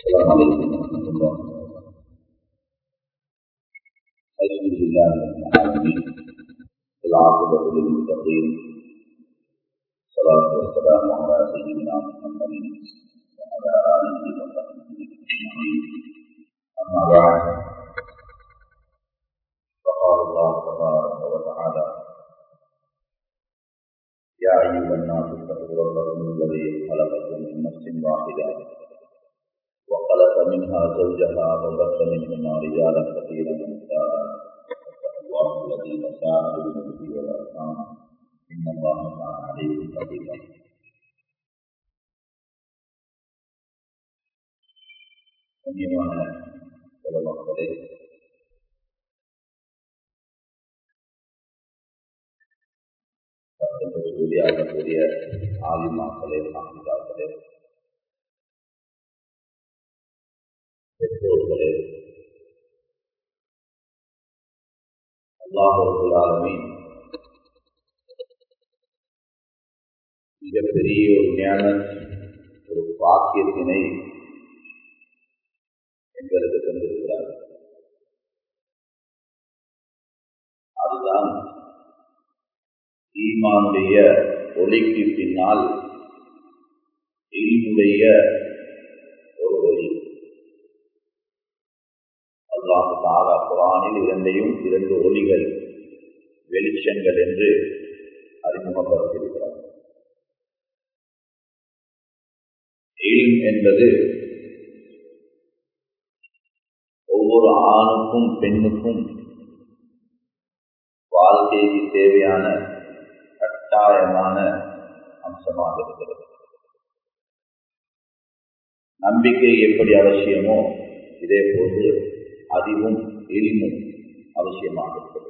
السلام عليكم ورحمة الله الحمد لله رب العالمين العاقبة للمتقين الصلاة والسلام على سيدنا محمد وعلى آله وصحبه أجمعين أما بعد فقال الله تبارك وتعالى يا أيها الناس اتقوا ربكم الذي خلقكم من نفس واحدة وخلق منها زوجها وبث منهما رجالا كثيرا ونساء واتقوا الله الذي تساءلون به والأرحام إن الله كان عليكم رقيبا கண்ணியமான மக்களே கூடிய ஆலிமாக்களே மாமிதாக்களே பெற்றோர்களே அல்லாஹுலாலுமே மிகப்பெரிய ஒரு ஞான ஒரு பாக்கியத்தினை எங்களுக்கு தந்திருக்கிறார் அதுதான் ஈமானுடைய ஒளிக்கு பின்னால் இல்முடைய ஒரு ஒளி அல்லாஹு தாரா குரானில் இரண்டையும் இரண்டு ஒளிகள் வெளிச்சங்கள் என்று அறிமுகப்படுத்தியிருக்கிறார் இல்ம் என்பது ஒவ்வொரு ஆணுக்கும் பெண்ணுக்கும் வாழ்க்கைக்கு தேவையான கட்டாயமான அம்சமாக இருக்கிறது நம்பிக்கை எப்படி அவசியமோ இதே போன்று அறிவும் எளிமும் அவசியமாக இருக்கிறது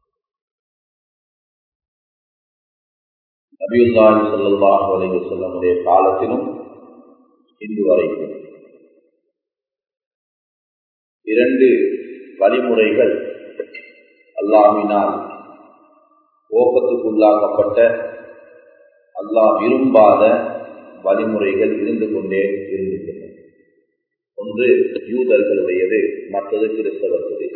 நபியுல்லாஹி சொல்லல்லாஹ் அலைஹி செல்லமுடைய காலத்திலும் இன்று வரைக்கும் இரண்டு வழிமுறைகள் அல்லாஹினால் கோபத்துக்குள்ளாக்கப்பட்ட அல்லாஹ் விரும்பாத வழிமுறைகள் இருந்து கொண்டே இருந்திருக்கின்றன ஒன்று யூதர்களுடையது மற்றது கிறிஸ்தவர்களுடையது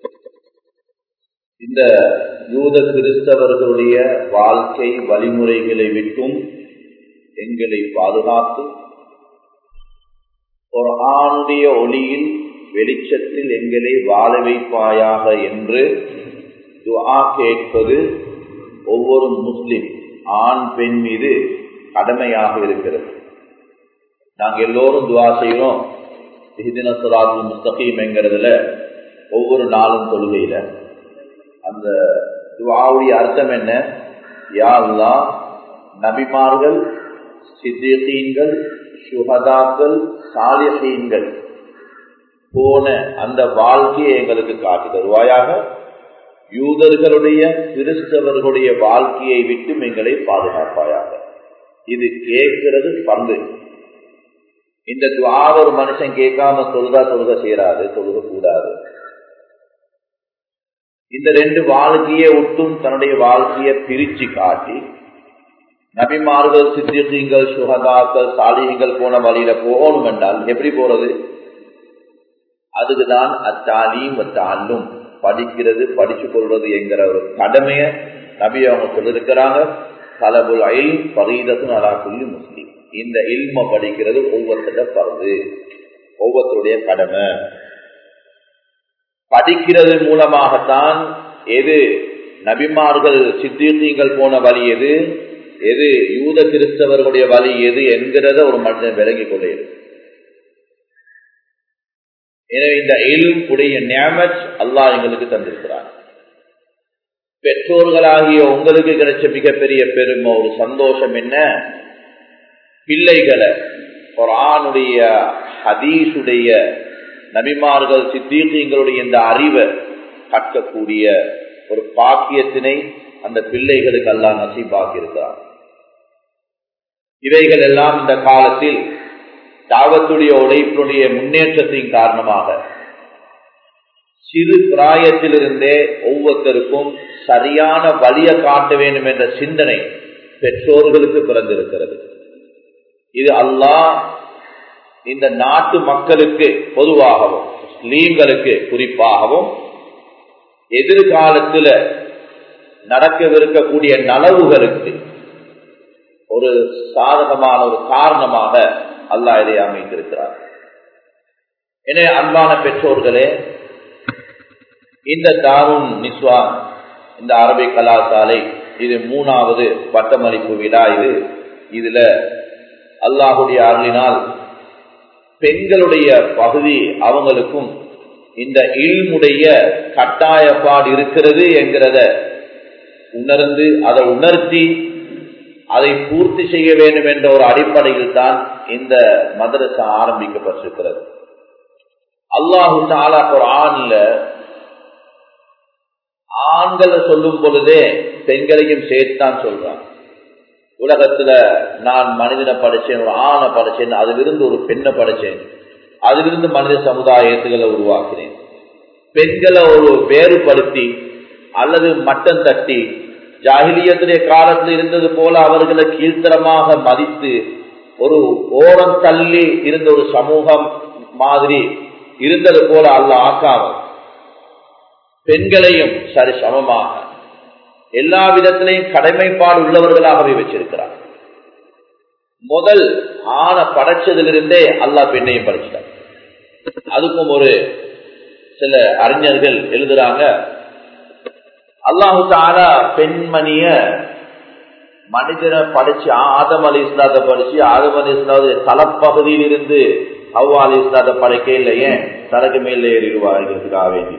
இந்த யூத கிறிஸ்தவர்களுடைய வாழ்க்கை வழிமுறைகளை விட்டும் எங்களை பாதுகாத்து ஒரு ஆணுடைய ஒளியில் வெளிச்சத்தில் எங்களை வாழ வைப்பாயாக என்று துஆ கேட்பது ஒவ்வொரு முஸ்லிம் ஆண் பெண் மீது கடமையாக இருக்கிறது நாங்கள் எல்லோரும் துவா செய்யறோம் இஹிதினசுராத்து முஸ்தகீம் என்கிறதுல ஒவ்வொரு நாளும் தொழுகையில அந்த துவாவுடைய அர்த்தம் என்ன யா அல்லா நபிமார்கள் சித்தியீன்கள் சுகதாக்கள் சாலியீன்கள் போன அந்த வாழ்க்கையை எங்களுக்கு காட்டி தருவாயாக யூதர்களுடைய கிறிஸ்தவர்களுடைய வாழ்க்கையை விட்டும் எங்களை பாதுகாப்பாயாக இது கேட்கிறது பங்கு இந்த துவா ஒரு மனுஷன் கேட்காம தொழுதா தொழுக செய்யறாது தொழுக கூடாது இந்த ரெண்டு வாழ்க்கையை ஒட்டும் தன்னுடைய வாழ்க்கையை பிரிச்சு காட்டி நபிமார்கள் சித்திகள் சுகதாக்கள் சாலிகள் போன வழியில போகணும் என்றால் எப்படி போறது அதுக்குதான் அத்தாலியும் அத்தாலும் படிக்கிறது படிச்சு கொள்வது என்கிற ஒரு கடமைய நபி அவங்க சொல்லிருக்கிறாங்க தலபுல் அயில் பரீதத்து நலா சொல்லி முஸ்லீம் இந்த இல்ம படிக்கிறது ஒவ்வொருத்தர பருது ஒவ்வொருத்தருடைய கடமை படிக்கிறது மூலமாகத்தான் எது நபிமார்கள் சித்தீர்த்தீங்கள் போன வழி எது எது யூத கிறிஸ்தவர்களுடைய வழி எது என்கிறத ஒரு மனிதன் விலகிக் கொள்ளையது எனவே இந்த எலும் உடைய நியமத் அல்லாஹ் எங்களுக்கு தந்திருக்கிறார் பெற்றோர்களாகிய உங்களுக்கு கிடைச்ச மிகப்பெரிய பெருமை ஒரு சந்தோஷம் என்ன பிள்ளைகளை ஒரு ஆணுடைய ஹதீஸுடைய நபிமார்கள் சித்தீர்களுடைய இந்த அறிவை கற்கக்கூடிய ஒரு பாக்கியத்தினை அந்த பிள்ளைகளுக்கு எல்லாம் நசீபாக்கி இருக்கிறார் இவைகள் எல்லாம் இந்த காலத்தில் தாவத்துடைய உழைப்பினுடைய முன்னேற்றத்தின் காரணமாக சிறு பிராயத்திலிருந்தே ஒவ்வொருத்தருக்கும் சரியான வழியை காட்ட வேண்டும் என்ற சிந்தனை பெற்றோர்களுக்கு பிறந்திருக்கிறது இது அல்லாஹ் இந்த நாட்டு மக்களுக்கு பொதுவாகவும் முஸ்லீம்களுக்கு குறிப்பாகவும் எதிர்காலத்தில் நடக்கவிருக்கக்கூடிய நலவுகளுக்கு ஒரு சாதகமான ஒரு காரணமாக அல்லாஹ் இதை அமைத்திருக்கிறார் எனவே அன்பான பெற்றோர்களே இந்த தாருன் நிஸ்வான் இந்த அரபி கலாசாலை இது மூணாவது பட்டமளிப்பு விழா இது இதுல அல்லாஹுடைய அருளினால் பெண்களுடைய பகுதி அவங்களுக்கும் இந்த இல்முடைய கட்டாயப்பாடு இருக்கிறது என்கிறத உணர்ந்து அதை உணர்த்தி அதை பூர்த்தி செய்ய வேண்டும் என்ற ஒரு அடிப்படையில் தான் இந்த மதரசா ஆரம்பிக்கப்பட்டிருக்கிறது அல்லாஹு தாலா ஒரு ஆண்ல ஆண்களை சொல்லும் பொழுதே பெண்களையும் சேர்த்தான் சொல்றான் உலகத்துல நான் மனிதனை படைச்சேன் ஒரு ஆணை படைச்சேன் அதிலிருந்து ஒரு பெண்ணை படைச்சேன் அதிலிருந்து மனித சமுதாயத்துகளை உருவாக்கினேன் பெண்களை ஒரு வேறுபடுத்தி அல்லது மட்டம் தட்டி ஜாகிலியத்துடைய காலத்தில் இருந்தது போல அவர்களை கீழ்த்தரமாக மதித்து ஒரு ஓரம் தள்ளி இருந்த ஒரு சமூகம் மாதிரி இருந்தது போல அல்ல ஆக்காமல் பெண்களையும் சரி சமமாக எல்லா விதத்திலையும் கடமைப்பாடு உள்ளவர்களாகவே வச்சிருக்கிறார் முதல் ஆன படைச்சதிலிருந்தே அல்லா பெண்ணையும் படைச்சிட்டார் அதுக்கும் ஒரு சில அறிஞர்கள் எழுதுறாங்க அல்லாஹு தாலா பெண்மணிய மனிதனை படிச்சு ஆதம் அலி இஸ்லாத்தை படிச்சு ஆதம் அலி இஸ்லாவுடைய தலைப்பகுதியில் இருந்து ஹவ்வா அலி இஸ்லாத்தை படைக்க இல்லை ஏன் தனக்கு மேல ஏறிடுவாங்கிறதுக்காக வேண்டி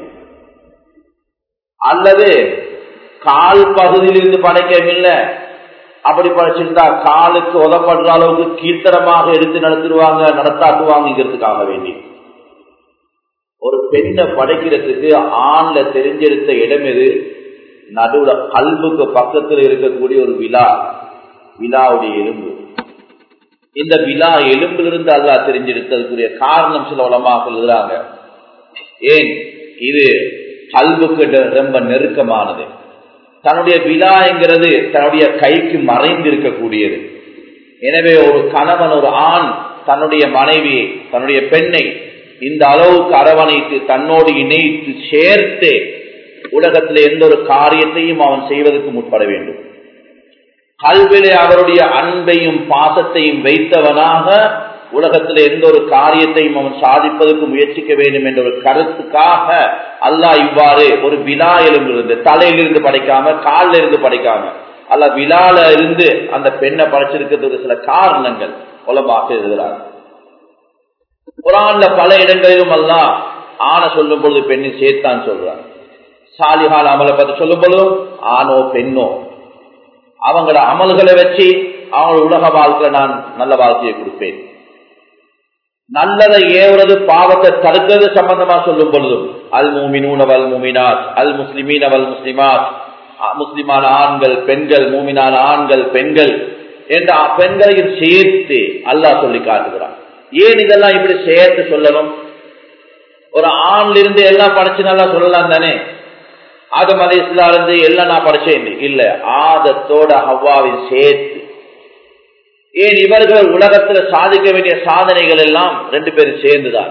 அல்லது கால் பகுதியில் இருந்து படைக்கவில்லை அப்படி படைச்சிருந்தா காலுக்கு உதப்படுற அளவுக்கு கீர்த்தனமாக எடுத்து நடத்திடுவாங்க நடத்தாட்டுவாங்கிறதுக்காக வேண்டி ஒரு பெண்ணை படைக்கிறதுக்கு ஆண்ல தெரிஞ்செடுத்த இடம் எது நடுவுல கல்புக்கு பக்கத்தில் இருக்கக்கூடிய ஒரு விழா விழாவுடைய எலும்பு இந்த விழா எலும்பிலிருந்து அல்லா தெரிஞ்செடுத்ததுக்குரிய காரணம் சில உலமாக எழுதுறாங்க ஏன் இது கல்புக்கு ரொம்ப நெருக்கமானது தன்னுடைய விழாங்கிறது தன்னுடைய கைக்கு மறைந்து இருக்கக்கூடியது எனவே ஒரு கணவன் ஒரு ஆண் தன்னுடைய மனைவி தன்னுடைய பெண்ணை இந்த அளவுக்கு அரவணைத்து தன்னோடு இணைத்து சேர்த்து உலகத்தில் எந்த ஒரு காரியத்தையும் அவன் செய்வதற்கு முற்பட வேண்டும் கல்விலே அவருடைய அன்பையும் பாசத்தையும் வைத்தவனாக உலகத்தில் எந்த ஒரு காரியத்தையும் அவன் சாதிப்பதற்கு முயற்சிக்க வேண்டும் என்ற ஒரு கருத்துக்காக அல்லாஹ் இவ்வாறு ஒரு விழா எலும்பிலிருந்து தலையிலிருந்து படைக்காம காலில் இருந்து படைக்காம அல்ல விழால இருந்து அந்த பெண்ணை படைச்சிருக்கிறது சில காரணங்கள் உலமாக எழுதுகிறாங்க குரான்ல பல இடங்களிலும் எல்லாம் ஆணை சொல்லும் பொழுது பெண்ணை சேர்த்தான் சொல்றாங்க சாலிஹான் அமலை பத்தி சொல்லும் பொழுதும் ஆணோ பெண்ணோ அவங்களோட அமல்களை வச்சு அவங்களோட உலக வாழ்க்கை நான் நல்ல வாழ்க்கையை கொடுப்பேன் நல்லதை ஏவுறது பாவத்தை தடுக்கிறது சம்பந்தமா சொல்லும் பொழுதும் அல் மூமினூன் அவல் மூமினாத் அல் முஸ்லிமீன் அவல் முஸ்லிமாத் முஸ்லிமான ஆண்கள் பெண்கள் மூமினான ஆண்கள் பெண்கள் என்ற பெண்களையும் சேர்த்து அல்லாஹ் சொல்லி காட்டுகிறான் ஏன் இதெல்லாம் இப்படி சேர்த்து சொல்லணும் ஒரு ஆண்ல இருந்து எல்லாம் படைச்சு நல்லா சொல்லலாம் தானே ஆதம் அலி இஸ்லா இருந்து எல்லாம் நான் படிச்சேன் இல்ல ஆதத்தோட ஹவ்வாவின் சேர்த்து ஏன் இவர்கள் உலகத்துல சாதிக்க வேண்டிய சாதனைகள் எல்லாம் ரெண்டு பேரும் சேர்ந்துதான்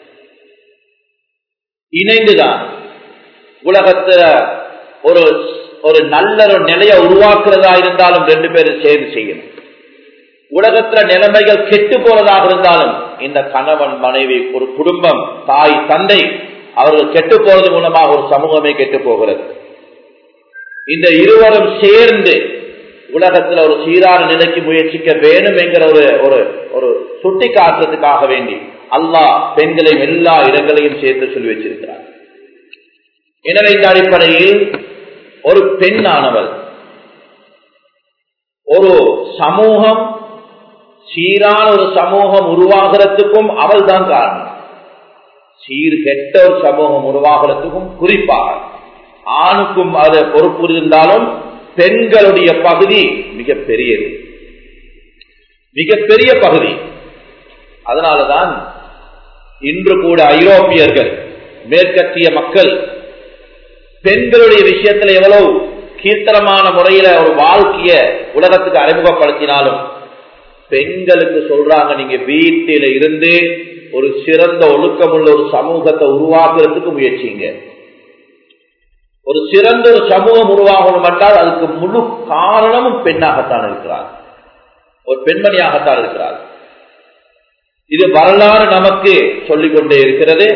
இணைந்துதான் உலகத்துல ஒரு ஒரு நல்ல ஒரு நிலையை உருவாக்குறதா இருந்தாலும் ரெண்டு பேரும் சேர்ந்து செய்யணும் உலகத்துல நிலைமைகள் கெட்டு போறதாக இருந்தாலும் இந்த கணவன் மனைவி ஒரு குடும்பம் தாய் தந்தை அவர்கள் கெட்டு போறது மூலமாக ஒரு சமூகமே கெட்டு போகிறது இந்த இருவரும் சேர்ந்து உலகத்துல ஒரு சீரான நிலைக்கு முயற்சிக்க வேணும் என்கிற ஒரு ஒரு ஒரு சுட்டி காட்டுறதுக்காக வேண்டி அல்லாஹ் பெண்களையும் எல்லா இடங்களையும் சேர்த்து சொல்லி வச்சிருக்கிறார் எனவே இந்த அடிப்படையில் ஒரு பெண்ணானவள் ஒரு சமூகம் சீரான ஒரு சமூகம் உருவாகிறதுக்கும் அவள் தான் காரணம் சீர் கெட்ட ஒரு சமூகம் உருவாகிறதுக்கும் குறிப்பாக ஆணுக்கும் அது பொறுப்பு இருந்தாலும் பெண்களுடைய பகுதி மிக பெரியது மிகப்பெரிய பகுதி அதனாலதான் இன்று கூட ஐரோப்பியர்கள் மேற்கத்திய மக்கள் பெண்களுடைய விஷயத்துல எவ்வளவு கீர்த்தனமான முறையில ஒரு வாழ்க்கைய உலகத்துக்கு அறிமுகப்படுத்தினாலும் பெண்களுக்கு சொல்றாங்க நீங்க வீட்டில இருந்து ஒரு சிறந்த ஒழுக்கமுள்ள ஒரு சமூகத்தை உருவாக்குறதுக்கு முயற்சிங்க ஒரு சிறந்த ஒரு சமூகம் உருவாகணும் என்றால் அதுக்கு முழு காரணமும் பெண்ணாகத்தான் இருக்கிறார் ஒரு பெண்மணியாகத்தான் இருக்கிறார் இது வரலாறு நமக்கு சொல்லிக் கொண்டே இருக்கிறது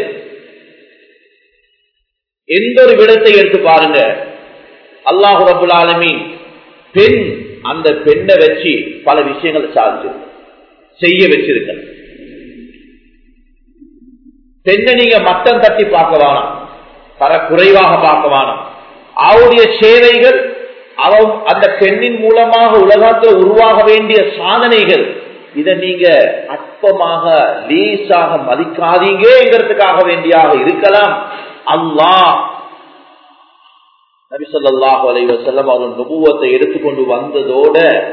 எந்த ஒரு விடத்தை எடுத்து பாருங்க அல்லாஹு ரபுல் ஆலமீன் பெண் அந்த பெண்ணை வச்சு பல விஷயங்களை சாதிச்சு செய்ய வச்சிருக்க பெண்ணை நீங்க மட்டம் தட்டி பார்க்க வேணாம் தர குறைவாக பார்க்க வேணாம் அவருடைய சேவைகள் அவன் அந்த பெண்ணின் மூலமாக உலகத்தில் உருவாக வேண்டிய சாதனைகள் இதை நீங்க அற்பமாக லேசாக மதிக்காதீங்கிறதுக்காக வேண்டியாக இருக்கலாம் அல்லாஹ் நபி சொல்லாஹு அலைவசல்லம் அவர்கள் நுபுவத்தை எடுத்துக்கொண்டு வந்ததோட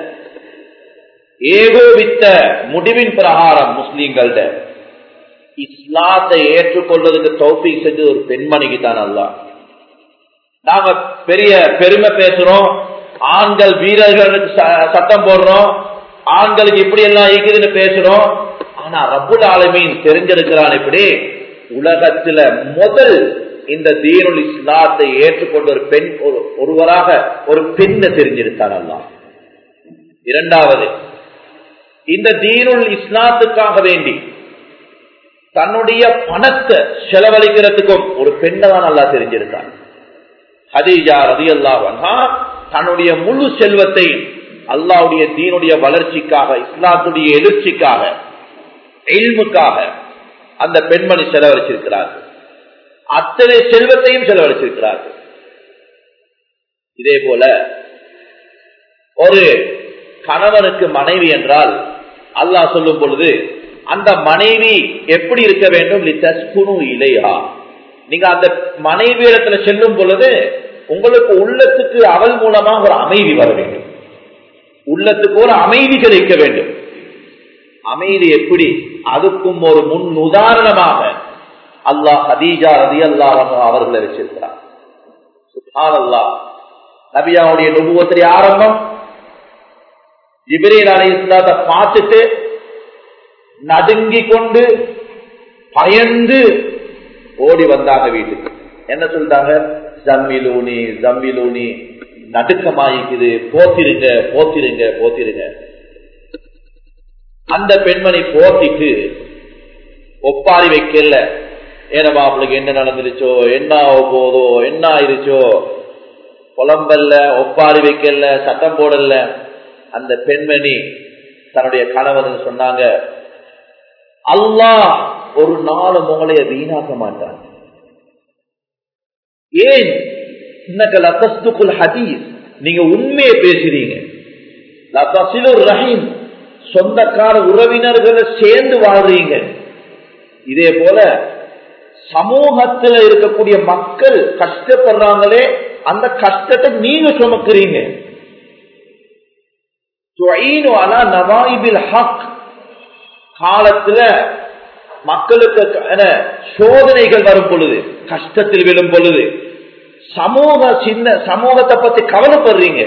ஏகோபித்த முடிவின் பிரகாரம் முஸ்லீம்கள்ட இஸ்லாத்தை ஏற்றுக்கொள்வதற்கு தௌபி செஞ்சு ஒரு பெண்மணிக்கு தான் அல்லா நாம பெரிய பெருமை பேசுறோம் ஆண்கள் வீரர்களுக்கு சட்டம் போடுறோம் ஆண்களுக்கு இப்படி எல்லாம் இருக்குதுன்னு பேசுறோம் ஆனா ரப்புல் ஆலமீன் தெரிஞ்சிருக்கிறான் இப்படி உலகத்துல முதல் இந்த தீனுல் இஸ்லாத்தை ஏற்றுக்கொண்ட ஒரு பெண் ஒரு ஒருவராக ஒரு பெண்ணை தெரிஞ்சிருக்கான் அல்லா இரண்டாவது இந்த தீனுல் இஸ்லாத்துக்காக வேண்டி தன்னுடைய பணத்தை செலவழிக்கிறதுக்கும் ஒரு பெண்ணை தான் நல்லா தெரிஞ்சிருக்கான் ஹதீஜா ரதி அல்லாவா தன்னுடைய முழு செல்வத்தையும் அல்லாவுடைய தீனுடைய வளர்ச்சிக்காக இஸ்லாத்துடைய எழுச்சிக்காக எல்முக்காக அந்த பெண்மணி செலவழிச்சிருக்கிறார்கள் அத்தனை செல்வத்தையும் செலவழிச்சிருக்கிறார்கள் இதே போல ஒரு கணவனுக்கு மனைவி என்றால் அல்லாஹ் சொல்லும் பொழுது அந்த மனைவி எப்படி இருக்க வேண்டும் இலையா நீங்க அந்த மனைவி இடத்துல செல்லும் பொழுது உங்களுக்கு உள்ளத்துக்கு அவள் மூலமாக ஒரு அமைதி வர வேண்டும் உள்ளத்துக்கு ஒரு அமைதி கிடைக்க வேண்டும் அமைதி எப்படி அதுக்கும் ஒரு முன் உதாரணமாக அல்லாஹ் ஹதீஜா ரதி அல்லாஹ் அவர்களை வச்சிருக்கிறார் சுபான் அல்லாஹ் நபியாவுடைய நுபுவத்திலே ஆரம்பம் ஜிபிரேல் அலி இஸ்லாத்தை பார்த்துட்டு நடுங்கி கொண்டு பயந்து ஓடி வந்தாங்க வீட்டுக்கு என்ன சொல்லிட்டாங்க ஜம்மிலூனி ஜம்மிலூனி நடுக்கமாயிக்குது போத்திருங்க போத்திருங்க போத்திருங்க அந்த பெண்மணி போத்திட்டு ஒப்பாரி வைக்கல ஏன மாப்பிளுக்கு என்ன நடந்துருச்சோ என்ன ஆக போதோ என்ன ஆயிருச்சோ புலம்பல்ல ஒப்பாரி வைக்கல சட்டம் போடல அந்த பெண்மணி தன்னுடைய கணவன் சொன்னாங்க அல்லாஹ் ஒரு நாள் உங்களைய வீணாக்க மாட்டான் ஏன் ஹதீஸ் நீங்க உண்மையை பேசுறீங்க ரஹீம் சொந்தக்கார உறவினர்களை சேர்ந்து வாழ்றீங்க இதே போல சமூகத்தில் இருக்கக்கூடிய மக்கள் கஷ்டப்படுறாங்களே அந்த கஷ்டத்தை நீங்க சுமக்குறீங்க காலத்துல மக்களுக்கு சோதனைகள் வரும் பொழுது கஷ்டத்தில் விழும் பொழுது சமூக சின்ன சமூகத்தை பத்தி கவலைப்படுறீங்க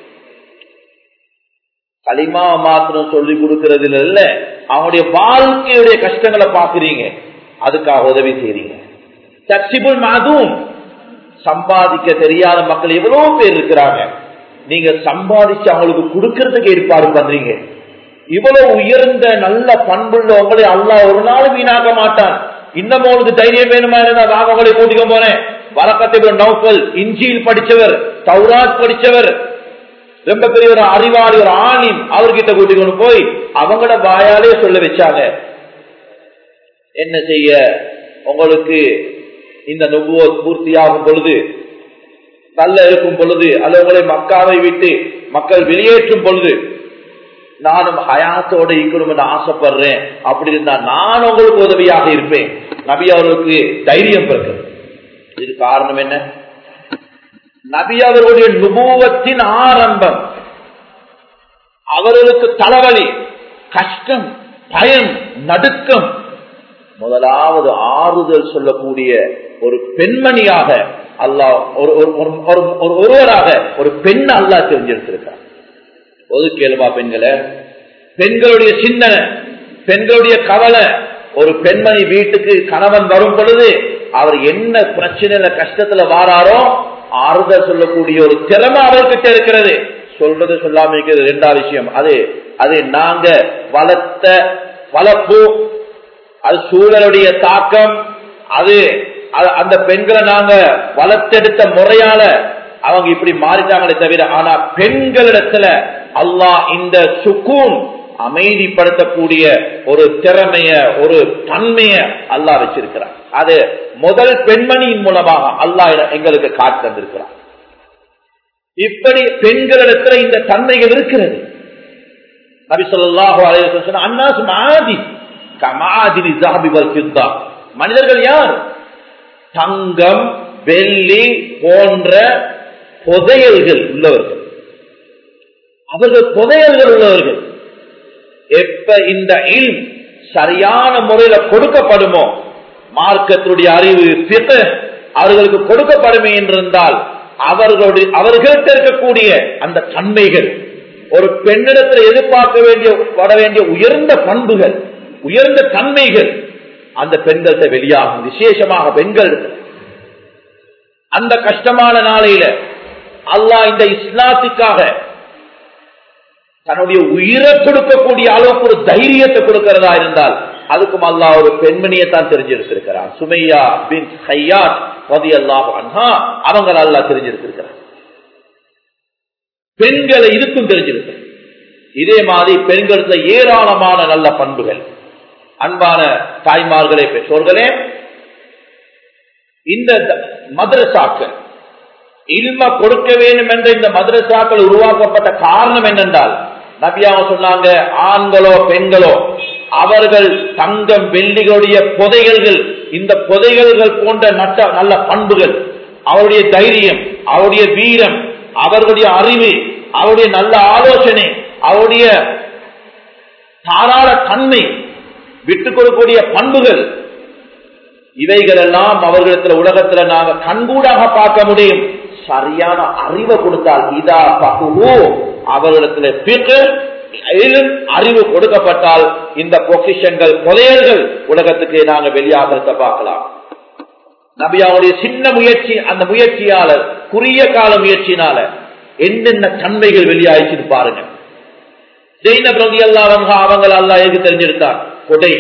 களிமா மாத்திரம் சொல்லி கொடுக்கறது இல்ல அவங்களுடைய வாழ்க்கையுடைய கஷ்டங்களை பாக்குறீங்க அதுக்காக உதவி செய்றீங்க சக்சிபுல் மாதும் சம்பாதிக்க தெரியாத மக்கள் எவ்வளவு பேர் இருக்கிறாங்க நீங்க சம்பாதிச்சு அவங்களுக்கு கொடுக்கறதுக்கு ஏற்பாடு பண்றீங்க இவ்வளவு உயர்ந்த நல்ல பண்புள்ள உங்களை அல்லா ஒரு நாள் வீணாக்க மாட்டான் இன்னமும் உங்களுக்கு தைரியம் வேணுமா நான் உங்களை கூட்டிக்க போனேன் வரக்கத்தை நௌஃபல் இஞ்சியில் படிச்சவர் தௌராத் படிச்சவர் ரொம்ப பெரிய ஒரு அறிவாளி ஒரு ஆணின் அவர்கிட்ட கூட்டிக்கொண்டு போய் அவங்கள வாயாலே சொல்ல வச்சாங்க என்ன செய்ய உங்களுக்கு இந்த நுபுவ பூர்த்தியாகும் பொழுது நல்ல இருக்கும் பொழுது அல்ல உங்களை மக்காவை விட்டு மக்கள் வெளியேற்றும் பொழுது நானும் ஹயாத்தோட இருக்கணும் ஆசைப்படுறேன் அப்படி இருந்தா நான் உங்களுக்கு உதவியாக இருப்பேன் நபி அவர்களுக்கு தைரியம் பிறக்கிறது இது காரணம் என்ன நபி அவர்களுடைய நுபுவத்தின் ஆரம்பம் அவர்களுக்கு தலைவலி கஷ்டம் பயம் நடுக்கம் முதலாவது ஆறுதல் சொல்லக்கூடிய ஒரு பெண்மணியாக அல்லாஹ் ஒரு ஒருவராக ஒரு பெண் அல்லாஹ் தெரிஞ்செடுத்திருக்கார் ஒது கேளுமா பெண்களை பெண்களுடைய சிந்தனை பெண்களுடைய கவலை ஒரு பெண்மணி வீட்டுக்கு கணவன் வரும் பொழுது அவர் என்ன பிரச்சனையில கஷ்டத்துல வாராரோ ஆறுதல் சொல்லக்கூடிய ஒரு திறமை அவர்கிட்ட இருக்கிறது சொல்றது சொல்லாம இருக்கிறது ரெண்டாவது விஷயம் அது அது நாங்க வளர்த்த வளர்ப்பு அது சூழலுடைய தாக்கம் அது அது- அந்த பெண்களை நாங்க வளர்த்தெடுத்த முறையால அவங்க இப்படி மாறிட்டாங்களே தவிர ஆனா பெண்களிடத்துல அல்லாஹ் இந்த சுக்கூன் அமைதிப்படுத்தக்கூடிய ஒரு திறமைய ஒரு தன்மைய அல்லாஹ் வச்சிருக்கிறார் அது முதல் பெண்மணியின் மூலமாக அல்லாஹ் எங்களுக்கு காட்டு தந்திருக்கிறார் இப்படி பெண்களிடத்துல இந்த தன்மைகள் இருக்கிறது நபி ஸல்லல்லாஹு அலைஹி வஸல்லம் சொன்ன அன்னாஸ் மாதி கமாதினி ஸஹபி வல் ஃபித்தா மனிதர்கள் யார் தங்கம் வெள்ளி போன்ற புதையல்கள் உள்ளவர்கள் அவர்கள் புதையல்கள் உள்ளவர்கள் எப்ப இந்த இல் சரியான முறையில கொடுக்கப்படுமோ மார்க்கத்துடைய அறிவு பிற அவர்களுக்கு கொடுக்கப்படுமே என்றிருந்தால் அவர்களுடைய அவர்கள்ட்ட இருக்கக்கூடிய அந்த தன்மைகள் ஒரு பெண்ணிடத்தில் எதிர்பார்க்க வேண்டிய பட வேண்டிய உயர்ந்த பண்புகள் உயர்ந்த தன்மைகள் அந்த பெண்கள்கிட்ட வெளியாகும் விசேஷமாக பெண்கள் அந்த கஷ்டமான நாளையில அல்லாஹ் இந்த இஸ்லாத்துக்காக தன்னுடைய உயிரை கொடுக்கக்கூடிய அளவுக்கு ஒரு தைரியத்தை கொடுக்கிறதா இருந்தால் அதுக்கும் அல்லாஹ் ஒரு பெண்மணியை தான் தெரிஞ்சிருக்கிறார் சுமையா பின் ஹையாத் ரதி அல்லாஹ் அன்ஹா அவங்க அல்லாஹ் தெரிஞ்சிருக்கிறார் பெண்களை இதுக்கும் தெரிஞ்சிருக்கு இதே மாதிரி பெண்களுக்கு ஏராளமான நல்ல பண்புகள் அன்பான தாய்மார்களே பெற்றோர்களே இந்த மதரசாக்கள் இல்ம கொடுக்க வேண்டும் என்ற இந்த மதரசாக்கள் உருவாக்கப்பட்ட காரணம் என்னென்றால் நபியாக சொன்னாங்க ஆண்களோ பெண்களோ அவர்கள் தங்கம் வெள்ளிகளுடைய புதைகள்கள் இந்த புதைகள்கள் போன்ற நட்ட நல்ல பண்புகள் அவருடைய தைரியம் அவருடைய வீரம் அவர்களுடைய அறிவு அவருடைய நல்ல ஆலோசனை அவருடைய தாராள தன்மை விட்டுக் கொடுக்கக்கூடிய பண்புகள் இவைகள் எல்லாம் அவர்களிடத்துல உலகத்துல நாங்க கண்கூடாக பார்க்க முடியும் சரியான அறிவை கொடுத்தால் இதா பகுவோ அவர்களிடத்துல பிற்கு அறிவு கொடுக்கப்பட்டால் இந்த பொசிஷன்கள் புதையல்கள் உலகத்துக்கு நாங்க வெளியாகிறத பார்க்கலாம் நபியாவுடைய சின்ன முயற்சி அந்த முயற்சியால குறுகிய கால முயற்சினால என்னென்ன தன்மைகள் வெளியாயிச்சுன்னு பாருங்க ஜெயின பிரதி அல்லா அவங்க அவங்கள அல்லா எதுக்கு தெரிஞ்சிருக்கார் கொடை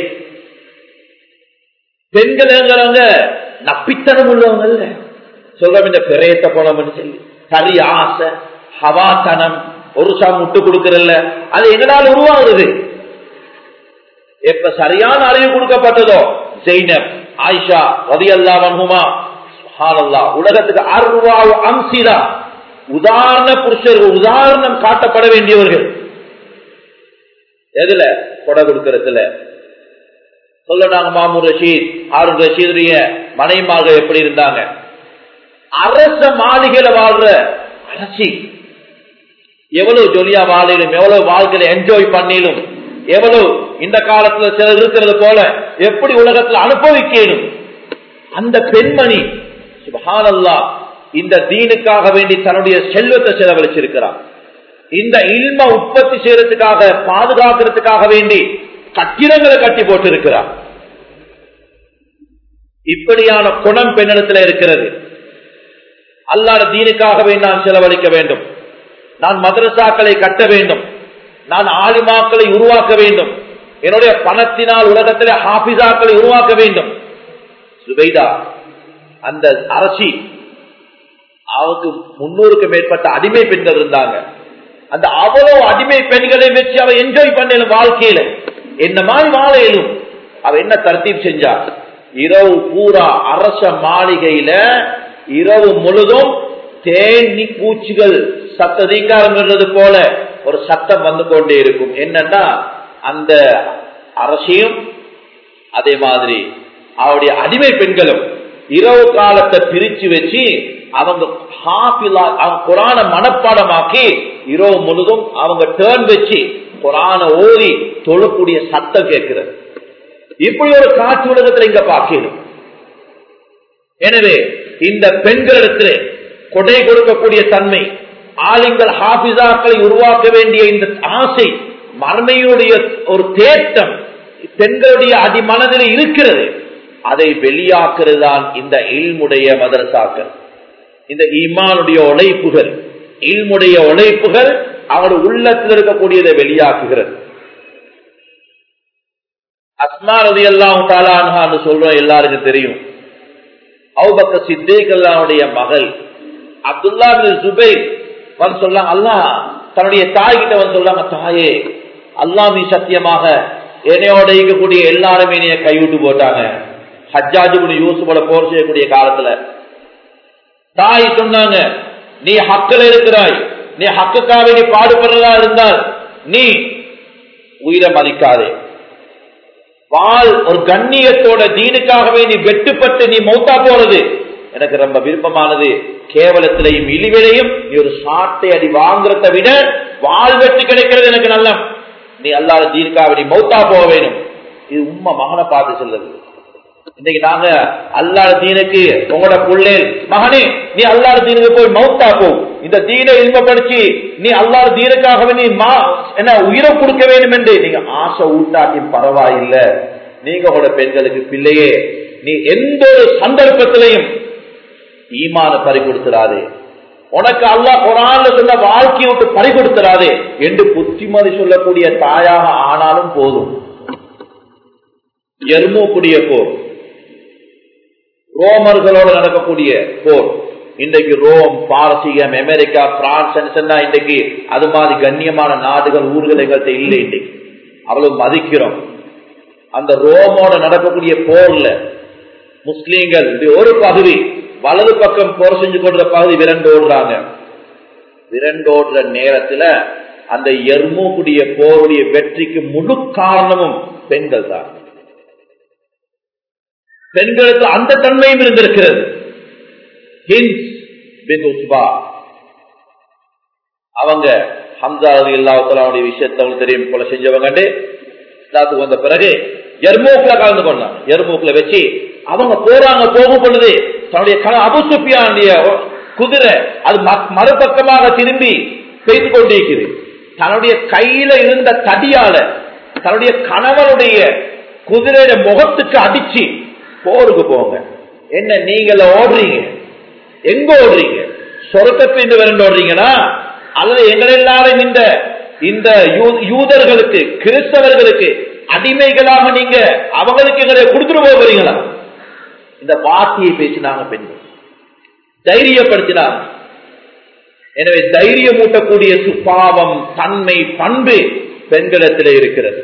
பெண்கள்ங்கிறவங்க நப்பித்தனம் உள்ளவங்க இல்ல சொல்றோம் இந்த பிரேத்த குணம்னு சொல்லி சரி ஆசை ஹவாத்தனம் ஒரு சா முட்டு கொடுக்கறல்ல அது எங்களால் உருவாகுது எப்ப சரியான அறிவு கொடுக்கப்பட்டதோ ஜெய்னப் ஆயிஷா ரதி அல்லா வன்ஹுமா உலகத்துக்கு அருவாவு அம்சிதா உதாரண புருஷர்கள் உதாரணம் காட்டப்பட வேண்டியவர்கள் எதுல கொடை கொடுக்கறதுல சொல்லட்டாங்க மாமூர் ரஷீத் ஆருண் ரஷீதுடைய மனைமாக எப்படி இருந்தாங்க அரச மாளிகையில வாழ்ற அரசி எவ்வளவு ஜொலியா வாழிலும் எவ்வளவு வாழ்க்கையில என்ஜாய் பண்ணிலும் எவ்வளவு இந்த காலத்துல சிலர் இருக்கிறது போல எப்படி உலகத்துல அனுபவிக்கணும் அந்த பெண்மணி சுபஹானல்லா இந்த தீனுக்காக வேண்டி தன்னுடைய செல்வத்தை செலவழிச்சிருக்கிறார் இந்த இல்ம உற்பத்தி செய்யறதுக்காக பாதுகாக்கிறதுக்காக வேண்டி கட்டிடங்களை கட்டி போட்டு இருக்கிறார் இப்படியான குணம் பெண்ணிடத்தில் இருக்கிறது அல்லாத தீனுக்காக வேண்டி நான் செலவழிக்க வேண்டும் நான் மதரசாக்களை கட்ட வேண்டும் நான் ஆலிமாக்களை உருவாக்க வேண்டும் என்னுடைய பணத்தினால் உலகத்திலே ஹாபிசாக்களை உருவாக்க வேண்டும் சுபைதா அந்த அரசி அவருக்கு முன்னூறுக்கு மேற்பட்ட அடிமை பெண்கள் இருந்தாங்க அந்த அவ்வளவு அடிமை பெண்களை வச்சு அவ என்ஜாய் பண்ண வாழ்க்கையில என்ன மாதிரி வாழையிலும் அவ என்ன தர்த்தீப் செஞ்சா இரவு பூரா அரச மாளிகையில இரவு முழுதும் தேனி பூச்சிகள் சத்த தீங்காரங்கிறது போல ஒரு சத்தம் வந்து கொண்டே இருக்கும் என்னன்னா அந்த அரசியும் அதே மாதிரி அவருடைய அடிமை பெண்களும் இரவு காலத்தை பிரிச்சு வச்சு அவங்க ஹாஃபிலா அவங்க குரான மனப்பாடமாக்கி இரவு முழுதும் அவங்க டேர்ன் வச்சு குரான ஓதி தொழக்கூடிய சத்தம் கேட்கிறது இப்படி ஒரு காட்சி உலகத்தில் இங்க பார்க்கணும் எனவே இந்த பெண்களிடத்திலே கொடை கொடுக்கக்கூடிய தன்மை ஆலிங்கள் ஹாபிசாக்களை உருவாக்க வேண்டிய இந்த ஆசை மர்மையுடைய ஒரு தேட்டம் பெண்களுடைய அடிமனதில் இருக்கிறது அதை வெளியாக்குறது தான் இந்த இல்முடைய மதரசாக்கள் இந்த ஈமானுடைய உழைப்புகள் இல்முடைய உழைப்புகள் அவருடைய உள்ளத்தில் இருக்கக்கூடியதை வெளியாக்குகிறது அஸ்மாரதி எல்லாம் தாலான்னு சொல்றோம் எல்லாருக்கும் தெரியும் அவுபக்க சித்தேக் அல்லாவுடைய மகள் அப்துல்லா ஜுபை வந்து சொல்லாங்க அல்லா தன்னுடைய தாய் கிட்ட வந்து சொல்லாங்க தாயே அல்லாமி சத்தியமாக என்னையோட இருக்கக்கூடிய எல்லாருமே நீ கைவிட்டு போட்டாங்க ஹஜ்ஜாஜு யூசுபோட போர் செய்யக்கூடிய காலத்துல தாய் சொன்னாங்க நீ ஹக்கில் இருக்கிறாய் நீ ஹக்குக்காக நீ பாடுபடுறதா இருந்தால் நீ உயிரை மதிக்காதே வாழ் ஒரு கண்ணியத்தோட தீனுக்காகவே நீ வெட்டுப்பட்டு நீ மௌத்தா போறது எனக்கு ரொம்ப விருப்பமானது கேவலத்திலையும் இழிவிலையும் நீ ஒரு சாட்டை அடி வாங்குறத விட வாழ் வெற்றி கிடைக்கிறது எனக்கு நல்ல நீ அல்லாத தீனுக்காக நீ மௌத்தா போக வேணும் இது உண்மை மகனை பார்த்து செல்லுது இன்னைக்கு நாங்க அல்லாத தீனுக்கு உங்களோட புள்ளே மகனே நீ அல்லாத தீனுக்கு போய் மௌத்தா போ இந்த தீனை இன்பப்படுத்தி நீ அல்லாத தீனுக்காகவே நீ மா என்ன உயிரை கொடுக்க வேண்டும் என்று நீங்க ஆசை ஊட்டாட்டி பரவாயில்லை நீங்க உங்களோட பெண்களுக்கு பிள்ளையே நீ எந்த ஒரு சந்தர்ப்பத்திலையும் ஈமான பறி கொடுத்துறாதே உனக்கு அல்லா குரான்ல சொன்ன வாழ்க்கையை விட்டு பறி கொடுத்துறாதே என்று புத்திமதி சொல்லக்கூடிய தாயாக ஆனாலும் போதும் எர்மூக்குடிய போர் ரோமர்களோடு நடக்கக்கூடிய போர் இன்றைக்கு ரோம் பாரசீகம் அமெரிக்கா பிரான்ஸ் இன்றைக்கு அது மாதிரி கண்ணியமான நாடுகள் ஊர்கள் எங்கள்கிட்ட இல்லை இன்றைக்கு அவ்வளவு மதிக்கிறோம் அந்த ரோமோட நடக்கக்கூடிய போர்ல முஸ்லீம்கள் ஒரு பகுதி வலது பக்கம் போர் செஞ்சு கொண்ட பகுதி விரண்டோடுறாங்க விரண்டோடுற நேரத்துல அந்த எர்மூக்குடைய போருடைய வெற்றிக்கு முழு காரணமும் பெண்கள் தான் பெண்களுக்கு அந்த தன்மையும் இருந்திருக்கிறது அவங்க ஹம்சா அலி இல்லாவுடைய விஷயத்த தெரியும் போல செஞ்சவங்க வந்த பிறகு எர்மூக்ல கலந்து கொண்டாங்க எர்மூக்ல வச்சு அவங்க போறாங்க போகும் பொழுது தன்னுடைய அபுசுப்பியானுடைய குதிரை அது மறுபக்கமாக திரும்பி செய்து கொண்டிருக்குது தன்னுடைய கையில இருந்த தடியால தன்னுடைய கணவனுடைய குதிரைய முகத்துக்கு அடிச்சு போருக்கு போங்க என்ன நீங்கள ஓடுறீங்க எங்க ஓடுறீங்க சொருக்கத்தின் விரண்டு ஓடுறீங்கன்னா அல்லது எங்கள் எல்லாரும் இந்த இந்த யூதர்களுக்கு கிறிஸ்தவர்களுக்கு அடிமைகளாக நீங்க அவங்களுக்கு எங்களை கொடுத்துட்டு போகிறீங்களா இந்த வார்த்தையை பேசினாங்க பெண்கள் தைரியப்படுத்தினாங்க எனவே தைரியம் ஊட்டக்கூடிய சுப்பாவம் தன்மை பண்பு பெண்களிடத்தில் இருக்கிறது